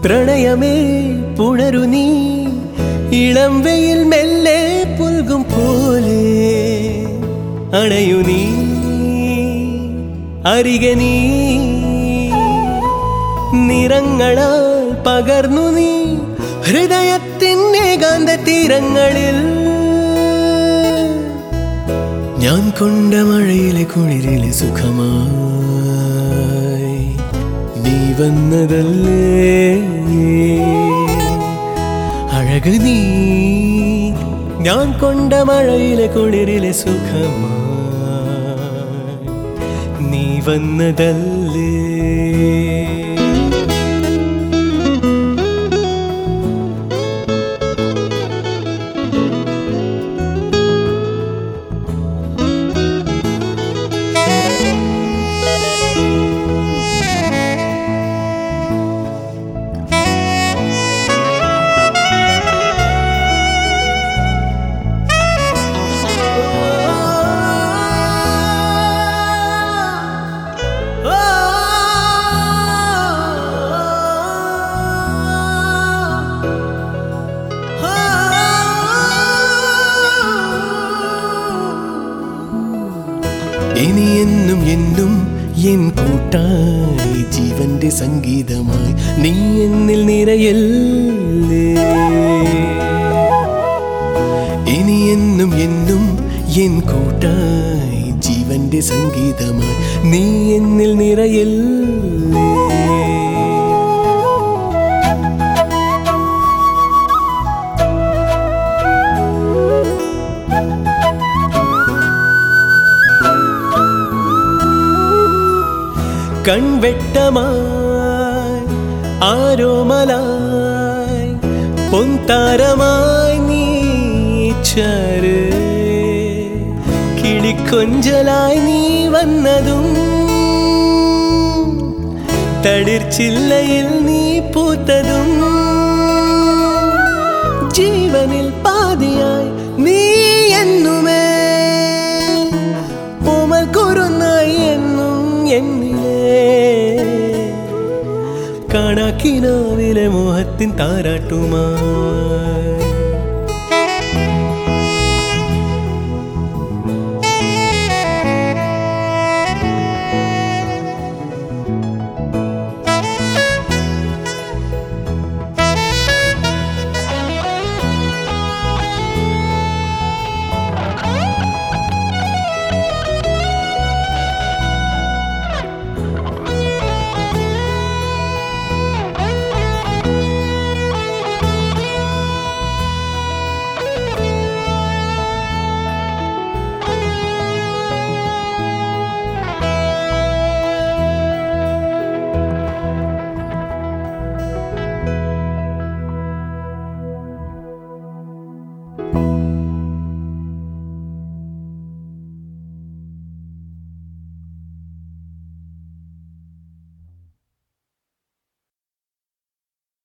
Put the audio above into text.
പ്രണയമേ പുണരു നീ ഇളം വെയിൽ മെല്ലെ പുൽകും പോലെ അണയു നീ അരികെ നീ നിറങ്ങളാൽ പകർന്നു നീ ഹൃദയത്തിൻ്റെ ഏകാന്ത തീരങ്ങളിൽ ഞാൻ കൊണ്ട മഴയിലെ കുളിരിലെ സുഖമായി നീ വന്നതല്ലേ അഴക് നീ ഞാൻ കൊണ്ട മഴയിലെ കുളിരിലെ സുഖമായി നീ വന്നതല്ലേ ഇനി എന്നും എന്നും എൻ കൂട്ടായി ജീവന്റെ സംഗീതമായി നീ എന്നിൽ നിറയല്ലേ ഇനി എന്നും എന്നും എൻ കൂട്ടായി ജീവന്റെ സംഗീതമായി നീ എന്നിൽ നിറയല്ലേ കൺവെട്ടമായി ആരോമലായി പൊന്താരമായി നീച്ചര് കിളിക്കൊഞ്ചലായി നീ വന്നതും തളിർച്ചില്ലയിൽ നീ പൂത്തതും ജീവനിൽ പാതിയായി നീ എന്നുമേ പൂമൽ കുറുന്നായി എന്നും എന്നിലേ കാണാക്കിനാവിലെ മോഹത്തിൻ താരാട്ടുമായി